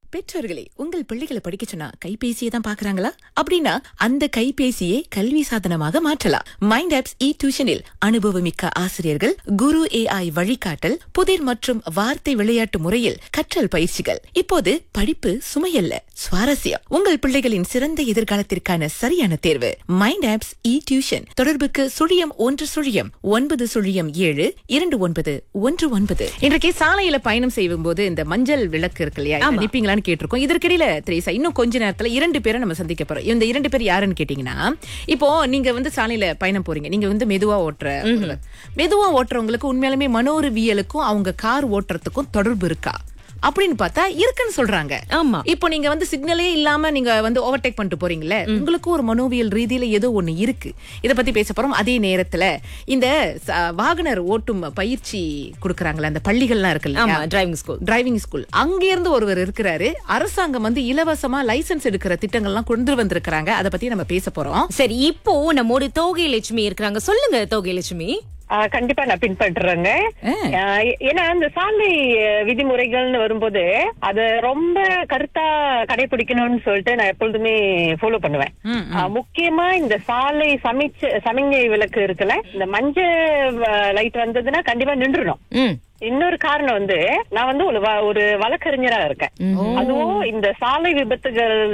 பெற்றோர்களே உங்கள் பிள்ளைகளை படிக்க சொன்னா கைபேசியை தான் பாக்குறாங்களா அப்படின்னா அந்த கைபேசியை கல்வி சாதனமாக மாற்றலாம் மைண்ட் ஆப்ஸ் இ டியூஷனில் அனுபவமிக்க ஆசிரியர்கள் குரு ஏஐ வழிகாட்டல் புதிர் மற்றும் வார்த்தை விளையாட்டு முறையில் கற்றல் பயிற்சிகள் இப்போது படிப்பு சுமையல்ல சுவாரஸ்யம் உங்கள் பிள்ளைகளின் சிறந்த எதிர்காலத்திற்கான சரியான தேர்வு மைண்ட் ஆப்ஸ் இ டியூஷன் தொடர்புக்கு சுழியம் ஒன்று சுழியம் ஒன்பது சுழியம் ஏழு இரண்டு ஒன்பது ஒன்று ஒன்பது இன்றைக்கு சாலையில பயணம் செய்யும் போது இந்த மஞ்சள் விளக்கு இருக்கு இல்லையா இதை நிப்பீங்களான்னு கேட்டிருக்கோம் இதற்கிடையில திரேசா இன்னும் கொஞ்ச நேரத்துல இரண்டு பேரை நம்ம சந்திக்க போறோம் இந்த இரண்டு பேர் யாருன்னு கேட்டீங்கன்னா இப்போ நீங்க வந்து சாலையில பயணம் போறீங்க நீங்க வந்து மெதுவா ஓட்டுற ஒருவர். மெதுவா ஓட்டுறவங்களுக்கு உண்மையாலுமே மனோரவியலுக்கும் அவங்க கார் ஓட்டுறதுக்கும் தொடர்பு இருக்கா அப்படின்னு பார்த்தா இருக்குன்னு சொல்றாங்க ஆமா இப்போ நீங்க வந்து சிக்னலே இல்லாம நீங்க வந்து ஓவர்டேக் பண்ணிட்டு போறீங்கல்ல உங்களுக்கு ஒரு மனோவியல் ரீதியில ஏதோ ஒண்ணு இருக்கு இத பத்தி பேச போறோம் அதே நேரத்துல இந்த ச- வாகனர் ஓட்டும் பயிற்சி கொடுக்கறாங்கல்ல அந்த பள்ளிகள்லாம் இருக்கு ஆமா இல்லையா டிரைவிங் ஸ்கூல் டிரைவிங் ஸ்கூல் அங்க இருந்து ஒருவர் இருக்கிறாரு அரசாங்கம் வந்து இலவசமா லைசென்ஸ் எடுக்கிற திட்டங்கள்லாம் கொண்டு வந்திருக்கிறாங்க அத பத்தி நம்ம பேச போறோம் சரி இப்போ நம்மோட தோகை லட்சுமி இருக்கிறாங்க சொல்லுங்க தோகை லட்சுமி ஆ, கண்டிப்பா நான் பின்பற்றுறேங்க ஆ, ஏன்னா இந்த சாலை அஹ், விதிமுறைகள்னு வரும்போது அத ரொம்ப கருத்தா கடைபிடிக்கணும்னு சொல்லிட்டு நான் எப்பொழுதுமே ஃபாலோ பண்ணுவேன் ம், ஆ, முக்கியமா இந்த சாலை சமிச்ச சமிஞ்சை விளக்கு இருக்குல்ல இந்த மஞ்சள் லைட் வந்ததுன்னா கண்டிப்பா நின்றுடும் ம் இன்னொரு காரணம் வந்து நான் வந்து ஒரு வ- ஒரு வழக்கறிஞரா இருக்கேன் அதுவும் இந்த சாலை விபத்துகள்ல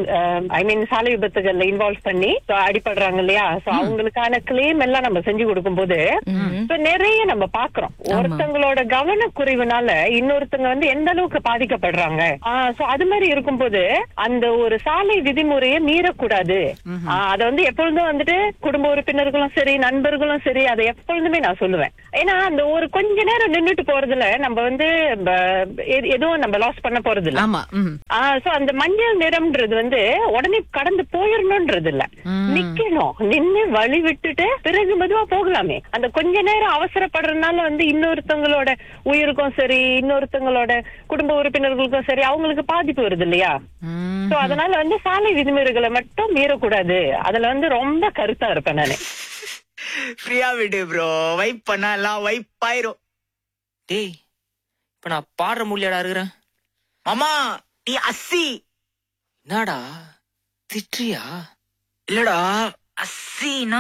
ஐ மீன் சாலை விபத்துகள்ல இன்வால்வ் பண்ணி so அடிபடுறாங்க இல்லையா சோ அவங்களுக்கான கிளைம் எல்லாம் நம்ம செஞ்சு கொடுக்கும்போது இப்ப நிறைய நம்ம பாக்குறோம் ஒருத்தங்களோட கவனக்குறைவுனால இன்னொருத்தங்க வந்து எந்த அளவுக்கு பாதிக்கப்படுறாங்க சோ அது மாதிரி இருக்கும்போது அந்த ஒரு சாலை விதிமுறையை மீறக்கூடாது ஆஹ் அத வந்து எப்பொழுதும் வந்துட்டு குடும்ப உறுப்பினர்களும் சரி நண்பர்களும் சரி அதை எப்பொழுதுமே நான் சொல்லுவேன் ஏன்னா அந்த ஒரு கொஞ்ச நேரம் நின்னுட்டு போறதுல நம்ம வந்து ப- எது- எதுவும் நம்ம லாஸ் பண்ண போறது இல்ல ஆமா ம். சோ அந்த மஞ்சள் நிறம்ன்றது வந்து உடனே கடந்து போயிடணும்ன்றது இல்ல நிக்கணும் நின்னு வழி விட்டுட்டு பிறகு மெதுவா போகலாமே அந்த கொஞ்ச நேரம் அவசரப்படுறதுனால வந்து இன்னொருத்தவங்களோட உயிருக்கும் சரி இன்னொருத்தவங்களோட குடும்ப உறுப்பினர்களுக்கும் சரி அவங்களுக்கு பாதிப்பு வருது இல்லையா ம். சோ அதனால வந்து சாலை விதிமுறைகளை மட்டும் மீறக்கூடாது அதுல வந்து ரொம்ப கருத்தா இருப்பேன் நானு ஃப்ரீயா விடு ப்ரோ வைப் பண்ணா எல்லாம் வைப் ஆயிரும் டேய் இப்ப நான் பாடுற முடியாடா இருக்கிறேன் மாமா நீ அஸ்ஸி என்னடா திட்டுறியா இல்லடா அஸ்ஸினா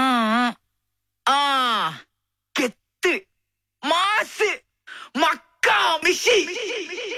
ஆ கெத்து மாசு மக்கா மிஷி